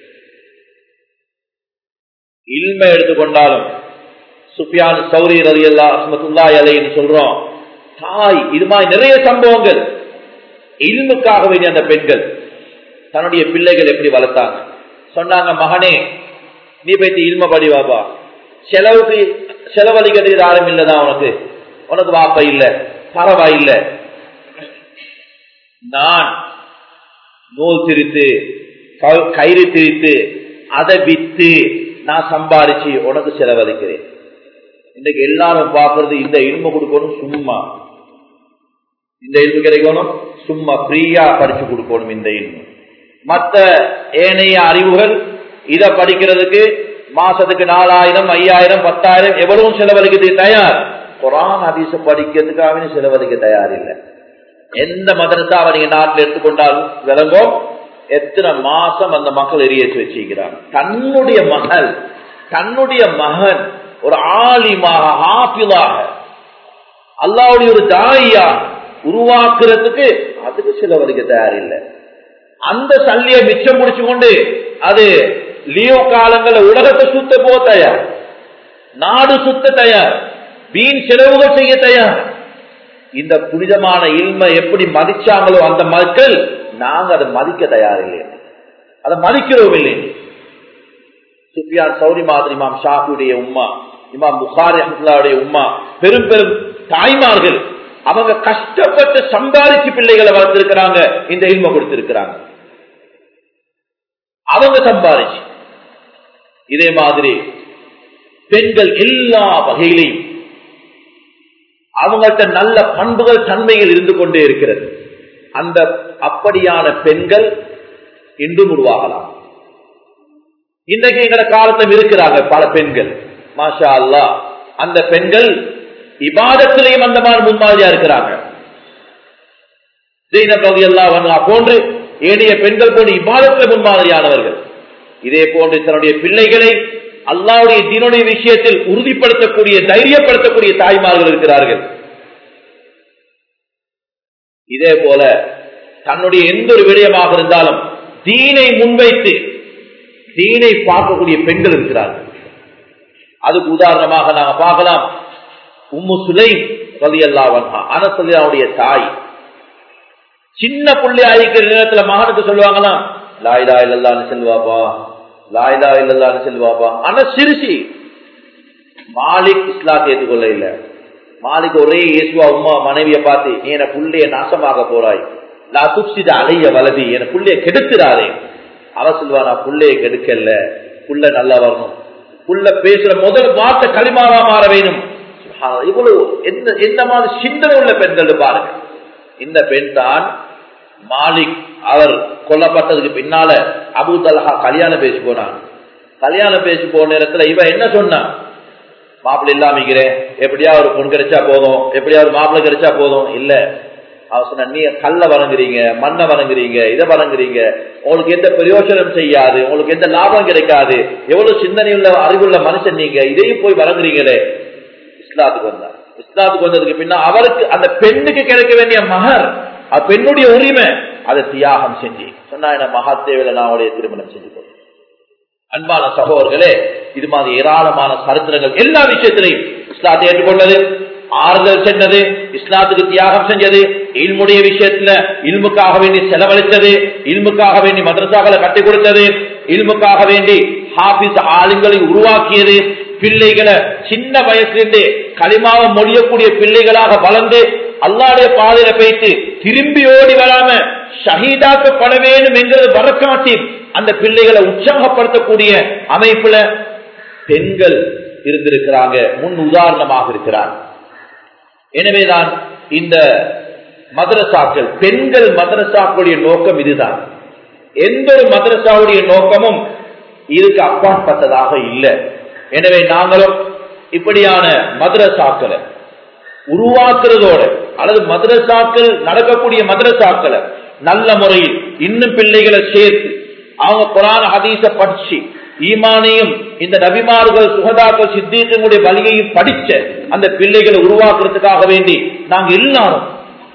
இல்மை எடுத்துக்கொண்டாலும் சுப்பியான் சௌரி ரவி அல்லா அஸ்மத்துல்லா அலைன்னு சொல்றோம் தாய் இது மாதிரி நிறைய சம்பவங்கள் இல்முக்காக வேண்டிய அந்த பெண்கள் தன்னுடைய பிள்ளைகள் எப்படி வளர்த்தாங்க சொன்னாங்க மகனே நீ போய்த்து இல்ம படி வாப்பா செலவுக்கு செலவழிக்கிறது யாரும் இல்லதான் உனக்கு உனக்கு வாப்பா இல்ல பரவாயில்ல நான் நூல் திரித்து கயிறு திரித்து அதை வித்து நான் சம்பாரிச்சு உனக்கு செலவழிக்கிறேன் இன்னைக்கு எல்லாரும் பாக்குறது இந்த இல்ம கொடுக்கணும் சும்மா இந்த இல்மு கிடைக்கணும் சும்மா ஃப்ரீயா படிச்சு கொடுக்கணும் இந்த இல்மு மற்ற ஏனைய அறிவுகள் இத படிக்கிறதுக்கு மாசத்துக்கு நாலாயிரம் ஐயாயிரம் பத்தாயிரம் எவ்வளவு செலவழிக்கிறது தயார் குரான் ஹதீஸ படிக்கிறதுக்காக செலவழிக்க தயார் இல்லை எந்த மதரசாவை நீங்க நாட்டில் எடுத்துக்கொண்டாலும் விளங்கும் எத்தனை மாசம் அந்த மக்கள் எரியேற்றி வச்சிருக்கிறாங்க தன்னுடைய மகள் தன்னுடைய மகன் ஒரு ஆலிமாக ஆப்பிளாக அல்லாவுடைய ஒரு தாயா உருவாக்குறதுக்கு அதுக்கு செலவழிக்க தயாரில்லை அந்த சல்லியை மிச்சம் முடிச்சு கொண்டு அது லியோ காலங்கள உலகத்தை சுத்த போக தயார் நாடு சுத்த தயார் வீண் செலவுகள் செய்ய தயார் இந்த புனிதமான இல்மை எப்படி மதிச்சாங்களோ அந்த மக்கள் நாங்க அதை மதிக்க தயாரில்லை அதை மதிக்கிறோம் இல்லை சுஃபியான் சௌரி மாதிரி இமாம் ஷாஃபியுடைய உம்மா இமாம் புகாரி அஹ்லாவுடைய உம்மா பெரும் பெரும் தாய்மார்கள் அவங்க கஷ்டப்பட்டு சம்பாதிச்சு பிள்ளைகளை வளர்த்திருக்கிறாங்க இந்த இல்மை கொடுத்திருக்கிறாங்க அவங்க சம்பாதிச்சு இதே மாதிரி பெண்கள் எல்லா வகையிலையும் அவங்கள்ட்ட நல்ல பண்புகள் தன்மைகள் இருந்து கொண்டே இருக்கிறது அந்த அப்படியான பெண்கள் இன்றும் உருவாகலாம் இன்றைக்கு எங்கட காலத்தில் இருக்கிறாங்க பல பெண்கள் மாஷா அல்லா அந்த பெண்கள் இபாதத்திலேயும் அந்த மாதிரி முன்மாதிரியா இருக்கிறாங்க போன்று ஏனைய பெண்கள் போன்று இபாதத்தில் முன்மாதிரியானவர்கள் இதே போன்று தன்னுடைய பிள்ளைகளை அல்லாவுடைய தீனுடைய விஷயத்தில் உறுதிப்படுத்தக்கூடிய தைரியப்படுத்தக்கூடிய தாய்மார்கள் இருக்கிறார்கள் இதே போல தன்னுடைய எந்த ஒரு விடயமாக இருந்தாலும் தீனை முன்வைத்து தீனை பார்க்கக்கூடிய பெண்கள் இருக்கிறார்கள் அதுக்கு உதாரணமாக நாங்க பார்க்கலாம் உம்மு சுலை ரவி அல்லாவன்ஹா அனசல்லாவுடைய தாய் சின்ன புள்ளி ஆயிக்கிற நேரத்துல மகனுக்கு சொல்லுவாங்களாம் லாயிலா இல்லல்லான்னு செல்வாப்பா லாயிலா இல்லல்லான்னு செல்வாப்பா ஆனா சிறுசி மாலிக் இஸ்லாத்தை ஏற்றுக்கொள்ள இல்ல மாலிக் ஒரே இயேசுவா உமா மனைவிய பார்த்து நீ என புள்ளைய நாசமாக போறாய் லா துப்சித அலைய வலதி என புள்ளைய கெடுத்துறாரே அவ சொல்லுவா நான் புள்ளைய கெடுக்கல புள்ள நல்லா வரணும் புள்ள பேசுற முதல் வார்த்தை களிமாவா மாற வேணும் இவ்வளவு எந்த எந்த மாதிரி சிந்தனை உள்ள பெண்கள் பாருங்க இந்த பெண் தான் மாலிக் அவர் கொல்லப்பட்டதுக்கு பின்னால அபு தலஹா கல்யாணம் பேசி போனான் கல்யாணம் பேசி போன நேரத்துல இவ என்ன சொன்னான் மாப்பிள்ளை இல்லாமிக்கிறேன் எப்படியா ஒரு பொண்ணு கிடைச்சா போதும் எப்படியா ஒரு மாப்பிள்ளை கிடைச்சா போதும் இல்ல அவர் சொன்ன நீ கல்ல வணங்குறீங்க மண்ணை வணங்குறீங்க இதை வணங்குறீங்க உங்களுக்கு எந்த பிரயோஜனம் செய்யாது உங்களுக்கு எந்த லாபம் கிடைக்காது எவ்வளவு சிந்தனையுள்ள அறிவுள்ள மனுஷன் நீங்க இதையும் போய் வணங்குறீங்களே இஸ்லாத்துக்கு வந்தார் இஸ்லாத்துக்கு வந்ததுக்கு பின்னா அவருக்கு அந்த பெண்ணுக்கு கிடைக்க வேண்டிய மகர் பெண்ணுடைய உரிமை அதை தியாகம் செஞ்சு சொன்னா என்ன மகாத்தேவில நான் அவருடைய திருமணம் செஞ்சு அன்பான சகோதரர்களே இது மாதிரி ஏராளமான சரித்திரங்கள் எல்லா விஷயத்திலையும் இஸ்லாத்தை ஏற்றுக்கொண்டது ஆறுதல் சென்றது இஸ்லாத்துக்கு தியாகம் செஞ்சது இல்முடைய விஷயத்துல இல்முக்காக வேண்டி செலவழித்தது இல்முக்காக வேண்டி மதரசாக்களை கட்டி கொடுத்தது இல்முக்காக வேண்டி ஹாபிஸ் ஆளுங்களை உருவாக்கியது பிள்ளைகளை சின்ன வயசுலேருந்து களிமாவை மொழியக்கூடிய பிள்ளைகளாக வளர்ந்து அல்லாடைய பாதையில போயிட்டு திரும்பி ஓடி வராம ஷஹீதாக்கப்பட வேண்டும் என்கிறது வரக்காட்டி அந்த பிள்ளைகளை உற்சாகப்படுத்தக்கூடிய அமைப்புல பெண்கள் இருந்திருக்கிறாங்க முன் உதாரணமாக இருக்கிறார் எனவேதான் இந்த மதரசாக்கள் பெண்கள் மதரசாக்களுடைய நோக்கம் இதுதான் எந்த ஒரு மதரசாவுடைய நோக்கமும் இதுக்கு அப்பாற்பட்டதாக இல்லை எனவே நாங்களும் இப்படியான மதரசாக்களை உருவாக்குறதோட அல்லது மதரசாக்கள் நடக்கக்கூடிய மதரசாக்களை நல்ல முறையில் இன்னும் பிள்ளைகளை சேர்த்து அவங்க குரான ஹதீச படிச்சு ஈமானையும் இந்த நபிமார்கள் சுகதாக்கள் சித்தீக்கங்களுடைய வழியையும் படிச்ச அந்த பிள்ளைகளை உருவாக்குறதுக்காக வேண்டி நாங்க எல்லாரும்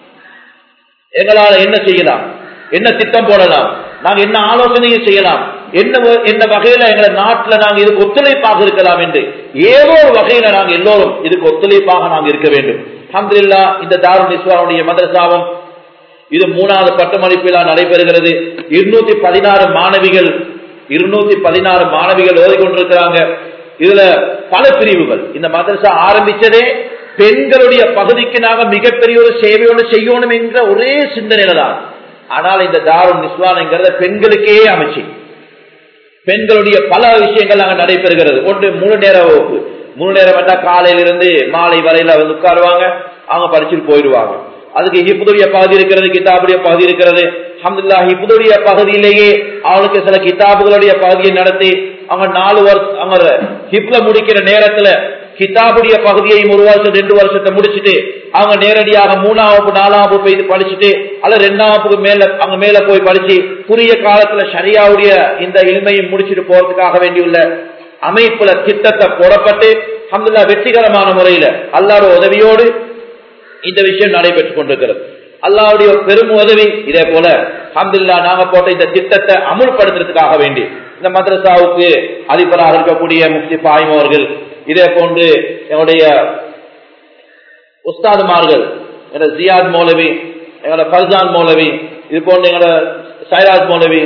எங்களால என்ன செய்யலாம் என்ன திட்டம் போடலாம் நாங்க என்ன ஆலோசனையும் செய்யலாம் என்ன என்ன வகையில எங்களை நாட்டுல நாங்க இதுக்கு ஒத்துழைப்பாக இருக்கலாம் என்று ஏதோ ஒரு வகையில நாங்க எல்லோரும் இதுக்கு ஒத்துழைப்பாக நாங்க இருக்க வேண்டும் அஹமதுல்லா இந்த தாருண் இஸ்லாமுடைய மதரசாவும் இது மூணாவது பட்டமளிப்பிலா நடைபெறுகிறது இருநூத்தி பதினாறு மாணவிகள் இருநூத்தி பதினாறு மாணவிகள் ஓதி கொண்டிருக்கிறாங்க இதுல பல பிரிவுகள் இந்த மதரசா ஆரம்பிச்சதே பெண்களுடைய பகுதிக்கு நாங்க மிகப்பெரிய ஒரு சேவையோடு செய்யணும் என்ற ஒரே சிந்தனையில தான் ஆனால் இந்த தாருண் இஸ்லாம்ங்கிறத பெண்களுக்கே அமைச்சு பெண்களுடைய பல விஷயங்கள் அங்க நடைபெறுகிறது ஒன்று முழு நேர வகுப்பு முழு நேரம் வந்தா காலையில இருந்து மாலை வரையில வந்து உட்காருவாங்க அவங்க படிச்சுட்டு போயிடுவாங்க அதுக்கு ஹிப்புடைய பகுதி இருக்கிறது கிதாபுடைய பகுதி இருக்கிறது அஹமதுல்லா ஹிப்புடைய பகுதியிலேயே அவளுக்கு சில கிதாபுகளுடைய பகுதியை நடத்தி அவங்க நாலு வருஷம் அவங்க ஹிப்ல முடிக்கிற நேரத்துல கிதாபுடைய பகுதியையும் ஒரு வருஷம் ரெண்டு வருஷத்தை முடிச்சுட்டு அவங்க நேரடியாக மூணாம் வகுப்பு நாலாம் வகுப்பு போய் படிச்சுட்டு அல்ல ரெண்டாம் வகுப்புக்கு மேல அவங்க மேல போய் படிச்சு குறுகிய காலத்துல சரியாவுடைய இந்த இல்மையும் முடிச்சுட்டு போறதுக்காக வேண்டியுள்ள அமைப்புல திட்டத்தை போடப்பட்டு அஹமதுல்லா வெற்றிகரமான முறையில அல்லாட உதவியோடு இந்த விஷயம் நடைபெற்றுக் கொண்டிருக்கிறது அல்லாவுடைய ஒரு பெரும் உதவி இதே போல அஹமதுல்லா நாங்க போட்ட இந்த திட்டத்தை அமுல்படுத்துறதுக்காக வேண்டி இந்த மദ്രസാவுக்கு அதிபராக இருக்கக்கூடிய முஃப்தி பாயிம் அவர்கள் இதே போன்று என்னுடைய உஸ்தாதுமார்கள் எங்களோட ஜியாத் மௌலவி எங்களோட ஃபர்ஜான் மௌலவி இது போன்று எங்களோட சைராஜ் மௌலவி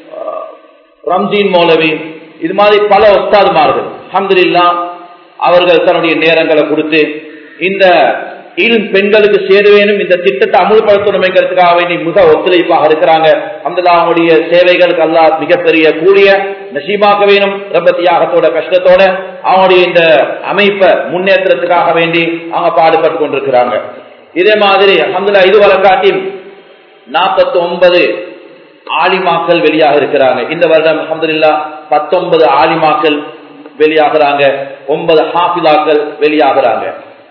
ரம்ஜீன் மௌலவி இது மாதிரி பல உஸ்தாதுமார்கள் அஹமதுல்லா அவர்கள் தன்னுடைய நேரங்களை கொடுத்து இந்த இல் பெண்களுக்கு சேர வேணும் இந்த திட்டத்தை அமுல்படுத்தணுங்கிறதுக்காக வேண்டி மிக ஒத்துழைப்பாக இருக்கிறாங்க அந்த அவங்களுடைய சேவைகளுக்கு அல்லா மிகப்பெரிய கூடிய நசீமாக்க வேணும் ரொம்ப தியாகத்தோட கஷ்டத்தோட அவங்களுடைய இந்த அமைப்பை முன்னேற்றத்துக்காக வேண்டி அவங்க பாடுபட்டு கொண்டிருக்கிறாங்க இதே மாதிரி அஹமதுல்லா இது வழக்காட்டி நாற்பத்தி ஒன்பது ஆலிமாக்கள் வெளியாக இருக்கிறாங்க இந்த வருடம் அஹமதுல்லா பத்தொன்பது ஆலிமாக்கள் வெளியாகிறாங்க ஒன்பது ஹாஃபிலாக்கள் வெளியாகிறாங்க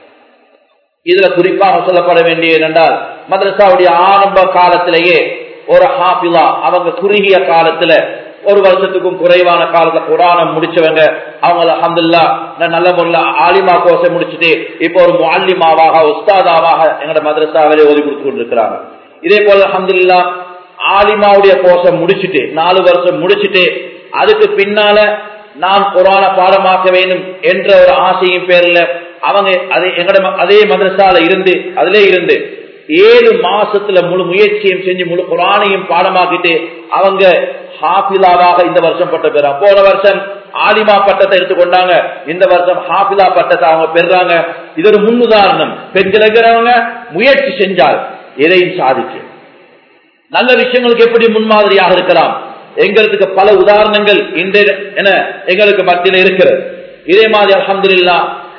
இதுல குறிப்பாக சொல்லப்பட வேண்டிய என்னென்றால் மதரசாவுடைய ஆரம்ப காலத்திலேயே ஒரு ஹாஃபிலா அவங்க குறுகிய காலத்துல ஒரு வருஷத்துக்கும் குறைவான காலத்துல குரானம் முடிச்சவங்க அவங்க அஹமதுல்லா நல்ல முறையில் ஆலிமா கோர்ஸை முடிச்சுட்டு இப்போ ஒரு மாலிமாவாக உஸ்தாதாவாக எங்களோட மதரசாவிலே ஓதி கொடுத்து கொண்டிருக்கிறாங்க இதே போல அஹமதுல்லா ஆலிமாவுடைய கோர்ஸை முடிச்சுட்டு நாலு வருஷம் முடிச்சுட்டு அதுக்கு பின்னால நான் குரான பாடமாக்க வேண்டும் என்ற ஒரு ஆசையின் பேர்ல அவங்க அதே எங்கட அதே மதரசால இருந்து அதிலே இருந்து ஏழு மாசத்துல முழு முயற்சியும் செஞ்சு முழு குரானையும் பாடமாக்கிட்டு அவங்க ஹாஃபிலாவாக இந்த வருஷம் பட்ட பெறா போன வருஷம் ஆலிமா பட்டத்தை எடுத்துக்கொண்டாங்க இந்த வருஷம் ஹாஃபிலா பட்டத்தை அவங்க பெறாங்க இது ஒரு முன்னுதாரணம் பெண்கள் இருக்கிறவங்க முயற்சி செஞ்சால் எதையும் சாதிச்சு நல்ல விஷயங்களுக்கு எப்படி முன்மாதிரியாக இருக்கலாம் எங்களுக்கு பல உதாரணங்கள் இன்றைய என எங்களுக்கு மத்தியில் இருக்கிறது இதே மாதிரி அலமதுல்லா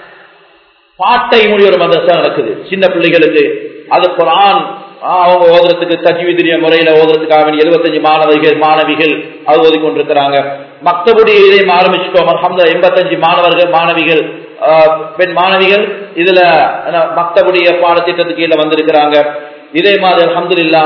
பாட்டை மொழி ஒரு மதரசா நடக்குது சின்ன பிள்ளைகளுக்கு அது குரான் அவங்க ஓதுறதுக்கு தஜ்விதிரிய முறையில ஓதுறதுக்காக வேண்டிய எழுபத்தஞ்சு மாணவர்கள் மாணவிகள் அது ஓதி கொண்டிருக்கிறாங்க மக்தபுடைய இதையும் ஆரம்பிச்சுட்டோம் அஹமது எண்பத்தஞ்சு மாணவர்கள் மாணவிகள் பெண் மாணவிகள் இதுல மக்தபுடைய பாடத்திட்டத்துக்கு கீழே வந்திருக்கிறாங்க இதே மாதிரி அஹமதுல்லா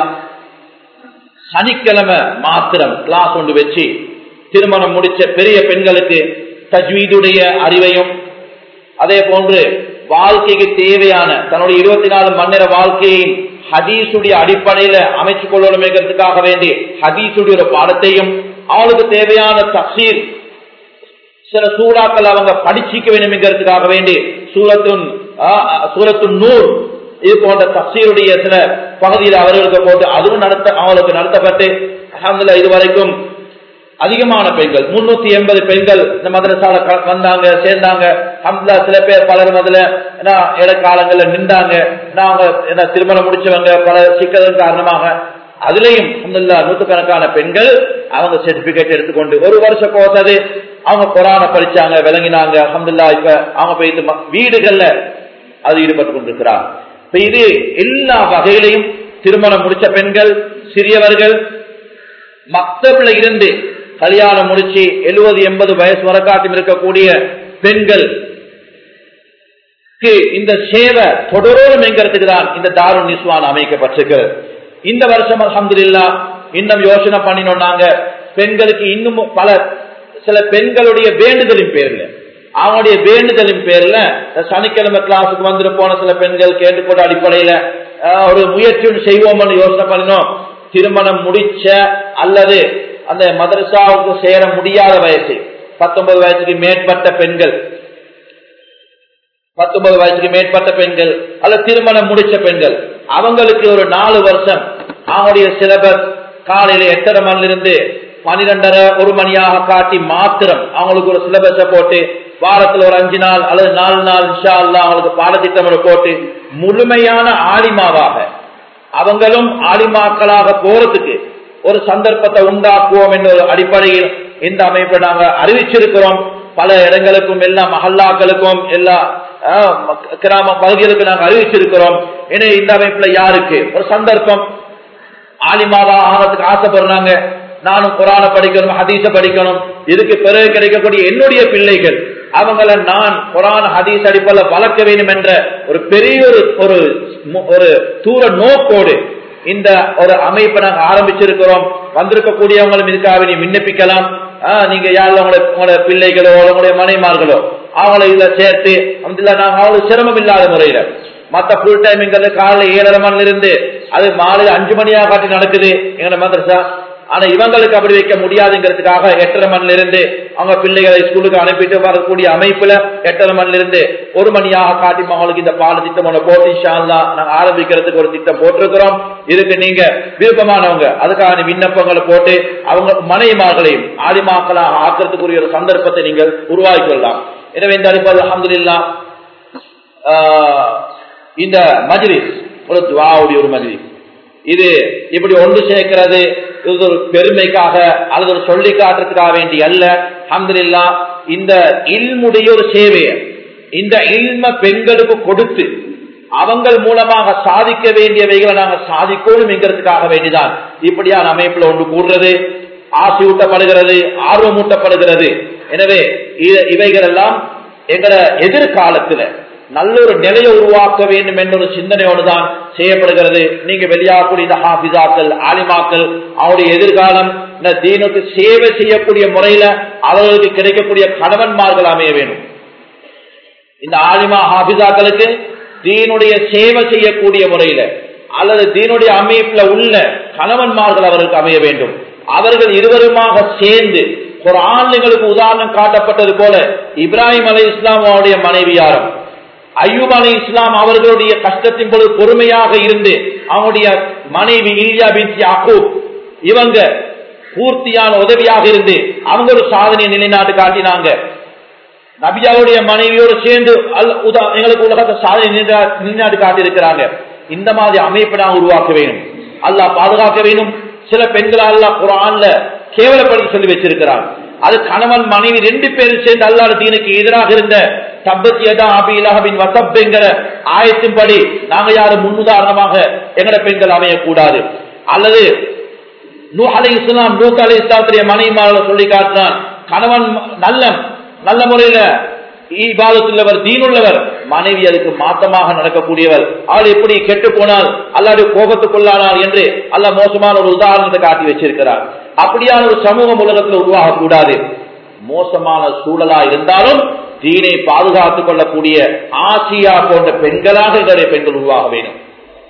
சனிக்கிழமை மாத்திரம் கிளாஸ் ஒன்று வச்சு திருமணம் முடிச்ச பெரிய பெண்களுக்கு தஜ்வீதுடைய அறிவையும் அதே போன்று வாழ்க்கைக்கு தேவையான தன்னுடைய இருபத்தி நாலு மணி நேர வாழ்க்கையையும் ஹதீசுடைய அடிப்படையில அமைச்சு கொள்ளணுமேங்கிறதுக்காக வேண்டி ஹதீசுடைய ஒரு பாடத்தையும் அவளுக்கு தேவையான தப்சீர் சில சூறாக்கள் அவங்க படிச்சிக்க வேண்டும்ங்கிறதுக்காக வேண்டி சூரத்துன் சூரத்து நூறு இது போன்ற தப்சீருடைய சில பகுதியில் அவர்களுக்கு போட்டு அதுவும் நடத்த அவங்களுக்கு நடத்தப்பட்டு அஹமதுல்லா இதுவரைக்கும் அதிகமான பெண்கள் முன்னூத்தி எண்பது பெண்கள் இந்த மதரசால வந்தாங்க சேர்ந்தாங்க அம்லா சில பேர் பலர் அதுல இடைக்காலங்கள்ல நின்றாங்க அவங்க என்ன திருமணம் முடிச்சவங்க பல சிக்கல்கள் காரணமாக அதுலயும் அம்துல்லா நூத்துக்கணக்கான பெண்கள் அவங்க சர்டிபிகேட் எடுத்துக்கொண்டு ஒரு வருஷம் போட்டது அவங்க கொரான படிச்சாங்க விளங்கினாங்க அஹமதுல்லா இப்ப அவங்க போயிட்டு வீடுகள்ல அது ஈடுபட்டு கொண்டிருக்கிறார் இப்ப இது எல்லா வகையிலையும் திருமணம் முடிச்ச பெண்கள் சிறியவர்கள் மக்தப்ல இருந்து கல்யாணம் முடிச்சு எழுபது எண்பது வயசு வரக்காட்டும் இருக்கக்கூடிய பெண்கள் இந்த சேவை தொடரோடும் எங்கிறதுக்கு தான் இந்த தாரு நிஸ்வான் அமைக்கப்பட்டிருக்கிறது இந்த வருஷம் அலமதுல்லா இன்னும் யோசனை பண்ணினோம் நாங்க பெண்களுக்கு இன்னும் பல சில பெண்களுடைய வேண்டுதலின் பேர்ல அவனுடைய வேண்டுதலின் பேர்ல சனிக்கிழமை கிளாஸுக்கு வந்துட்டு போன சில பெண்கள் கேட்டுக்கொண்ட அடிப்படையில ஒரு முயற்சி செய்வோம்னு யோசனை பண்ணினோம் திருமணம் முடிச்ச அல்லது அந்த மதரசாவுக்கு சேர முடியாத வயசு பத்தொன்பது வயசுக்கு மேற்பட்ட பெண்கள் பத்தொன்பது வயசுக்கு மேற்பட்ட பெண்கள் அல்லது திருமணம் முடிச்ச பெண்கள் அவங்களுக்கு ஒரு நாலு வருஷம் அவங்களுடைய சிலபஸ் காலையில எட்டரை மணில இருந்து பனிரெண்டரை ஒரு மணியாக காட்டி மாத்திரம் அவங்களுக்கு ஒரு சிலபஸ போட்டு வாரத்துல ஒரு அஞ்சு நாள் அல்லது நாலு நாள் இன்ஷா அல்லா அவங்களுக்கு பாடத்திட்டம் போட்டு முழுமையான ஆலிமாவாக அவங்களும் ஆலிமாக்களாக போறதுக்கு ஒரு சந்தர்ப்பத்தை உண்டாக்குவோம் என்ற ஒரு அடிப்படையில் இந்த அமைப்பை நாங்க அறிவிச்சிருக்கிறோம் பல இடங்களுக்கும் எல்லா மஹல்லாக்களுக்கும் எல்லா கிராம பகுதிகளுக்கு நாங்க அறிவிச்சிருக்கிறோம் ஏன்னா இந்த அமைப்புல யாருக்கு ஒரு சந்தர்ப்பம் ஆலிமாவா ஆகிறதுக்கு ஆசைப்படுறாங்க நானும் குரான படிக்கணும் ஹதீச படிக்கணும் இதுக்கு பிறகு கிடைக்கக்கூடிய என்னுடைய பிள்ளைகள் அவங்கள நான் குரான் ஹதீஸ் அடிப்பல வளர்க்க வேண்டும் என்ற ஒரு பெரிய ஒரு ஒரு ஒரு தூர நோக்கோடு இந்த ஒரு அமைப்பை நாங்க ஆரம்பிச்சிருக்கிறோம் வந்திருக்கக்கூடியவங்களும் இதுக்காக நீ விண்ணப்பிக்கலாம் நீங்க யாரும் உங்களுடைய உங்களுடைய பிள்ளைகளோ உங்களுடைய மனைமார்களோ அவங்கள இதுல சேர்த்து அந்த நாங்க அவ்வளவு சிரமம் இல்லாத முறையில மத்த ஃபுல் டைம்ங்கிறது காலைல ஏழரை மணில இருந்து அது மாலை அஞ்சு மணியா காட்டி நடக்குது எங்க மதரசா ஆனா இவங்களுக்கு அப்படி வைக்க முடியாதுங்கிறதுக்காக எட்டரை மணில இருந்து அவங்க பிள்ளைகளை ஸ்கூலுக்கு அனுப்பிட்டு வரக்கூடிய அமைப்புல எட்டரை மணில இருந்து ஒரு மணியாக காட்டி அவங்களுக்கு இந்த பாட திட்டம் ஒன்று போட்டு ஷால்லா நாங்க ஆரம்பிக்கிறதுக்கு ஒரு திட்டம் போட்டிருக்கிறோம் இதுக்கு நீங்க விருப்பமானவங்க அதுக்கான விண்ணப்பங்களை போட்டு அவங்க மனைவிமார்களையும் ஆலிமாக்களாக ஆக்கிறதுக்குரிய ஒரு சந்தர்ப்பத்தை நீங்கள் உருவாக்கி கொள்ளலாம் எனவே இந்த அடிப்படையில் அஹமதுல்லா இந்த மஜ்லிஸ் ஒரு துவாவுடைய ஒரு மஜ்லிஸ் இது இப்படி ஒன்று சேர்க்கிறது இது ஒரு பெருமைக்காக அல்லது ஒரு சொல்லி காட்டுறதுக்காக வேண்டி அல்ல அஹமதுல்லா இந்த இல்முடைய ஒரு சேவையை இந்த இல்ம பெண்களுக்கு கொடுத்து அவங்கள் மூலமாக சாதிக்க வேண்டியவைகளை நாங்கள் சாதிக்கணும் என்கிறதுக்காக வேண்டிதான் இப்படியான அமைப்புல ஒன்று கூடுறது ஆசையூட்டப்படுகிறது ஆர்வமூட்டப்படுகிறது எனவே இவைகள் எல்லாம் எங்கட எதிர்காலத்துல நல்ல ஒரு நிலையை உருவாக்க வேண்டும் என்ற ஒரு சிந்தனையோடு தான் செய்யப்படுகிறது நீங்க வெளியாகக்கூடிய இந்த ஹாபிதாக்கள் ஆலிமாக்கள் அவருடைய எதிர்காலம் இந்த தீனுக்கு சேவை செய்யக்கூடிய முறையில அவர்களுக்கு கிடைக்கக்கூடிய கணவன்மார்கள் அமைய வேண்டும் இந்த ஆலிமா ஹாபிதாக்களுக்கு தீனுடைய சேவை செய்யக்கூடிய முறையில அல்லது தீனுடைய அமைப்புல உள்ள கணவன்மார்கள் அவர்களுக்கு அமைய வேண்டும் அவர்கள் இருவருமாக சேர்ந்து ஒரு ஆண்களுக்கு உதாரணம் காட்டப்பட்டது போல இப்ராஹிம் அலி இஸ்லாம் அவருடைய மனைவியாரும் ஐயூப் அலி இஸ்லாம் அவர்களுடைய கஷ்டத்தின் பொழுது பொறுமையாக இருந்து அவனுடைய மனைவி இல்யா பின் யாக்கூப் இவங்க பூர்த்தியான உதவியாக இருந்து அவங்க ஒரு சாதனையை நிலைநாட்டு காட்டினாங்க நபியாவுடைய மனைவியோடு சேர்ந்து எங்களுக்கு உலகத்தை சாதனை நிலைநாட்டு காட்டியிருக்கிறாங்க இந்த மாதிரி அமைப்பை நான் உருவாக்க வேண்டும் அல்லாஹ் பாதுகாக்க வேண்டும் சில பெண்கள் அல்லாஹ் குரான்ல கேவலப்படுத்தி சொல்லி வச்சிருக்கிறார் அது கணவன் மனைவி ரெண்டு பேரும் சேர்ந்து அல்லாத தீனுக்கு எதிராக இருந்த தப்பத்தியதா அபிலஹபின் வசப்ங்கிற ஆயத்தின்படி நாங்க யாரும் முன்னுதாரணமாக எங்கட பெண்கள் அமையக்கூடாது அல்லது நூ அலை இஸ்லாம் நூத் அலை இஸ்லாத்துடைய மனைவி சொல்லி காட்டினான் கணவன் நல்ல நல்ல முறையில ஈபாதத்துள்ளவர் தீனுள்ளவர் மனைவி அதுக்கு மாத்தமாக நடக்கக்கூடியவர் அவள் எப்படி கெட்டு போனால் அல்லாது கோபத்துக்குள்ளானார் என்று அல்ல மோசமான ஒரு உதாரணத்தை காட்டி வச்சிருக்கிறார் அப்படியான ஒரு சமூகம் உலகத்தில் உருவாகக்கூடாது மோசமான சூழலா இருந்தாலும் தீனை பாதுகாத்துக் கொள்ளக்கூடிய ஆசியா போன்ற பெண்களாக எங்களுடைய பெண்கள் உருவாக வேண்டும்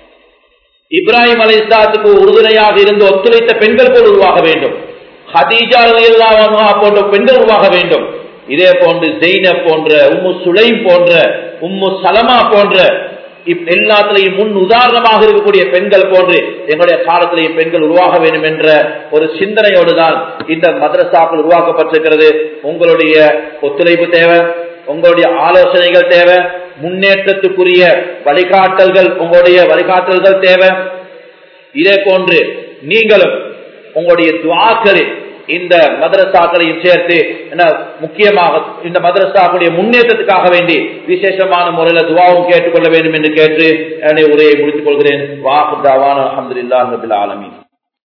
இப்ராஹிம் அலி இஸ்லாத்துக்கு உறுதுணையாக இருந்து ஒத்துழைத்த பெண்கள் போல் உருவாக வேண்டும் ஹதீஜா போன்ற பெண்கள் உருவாக வேண்டும் இதே போன்று ஜெயின போன்ற உம்மு சுலைம் போன்ற உம்மு சலமா போன்ற எல்லாத்திலையும் முன் உதாரணமாக இருக்கக்கூடிய பெண்கள் போன்று எங்களுடைய காலத்திலேயும் பெண்கள் உருவாக வேண்டும் என்ற ஒரு சிந்தனையோடு தான் இந்த மதரசாக்கள் உருவாக்கப்பட்டிருக்கிறது உங்களுடைய ஒத்துழைப்பு தேவை உங்களுடைய ஆலோசனைகள் தேவை முன்னேற்றத்துக்குரிய வழிகாட்டல்கள் உங்களுடைய வழிகாட்டல்கள் தேவை இதே போன்று நீங்களும் உங்களுடைய துவாக்களில் இந்த மதரசாக்களையும் சேர்த்து என்ன முக்கியமாக இந்த மதரசாக்களுடைய முன்னேற்றத்துக்காக வேண்டி விசேஷமான முறையில் துவாவும் கேட்டுக்கொள்ள வேண்டும் என்று கேட்டு என்னுடைய உரையை முடித்துக் கொள்கிறேன் வாக்கு தாவான அஹமதுல்லா ஆலமி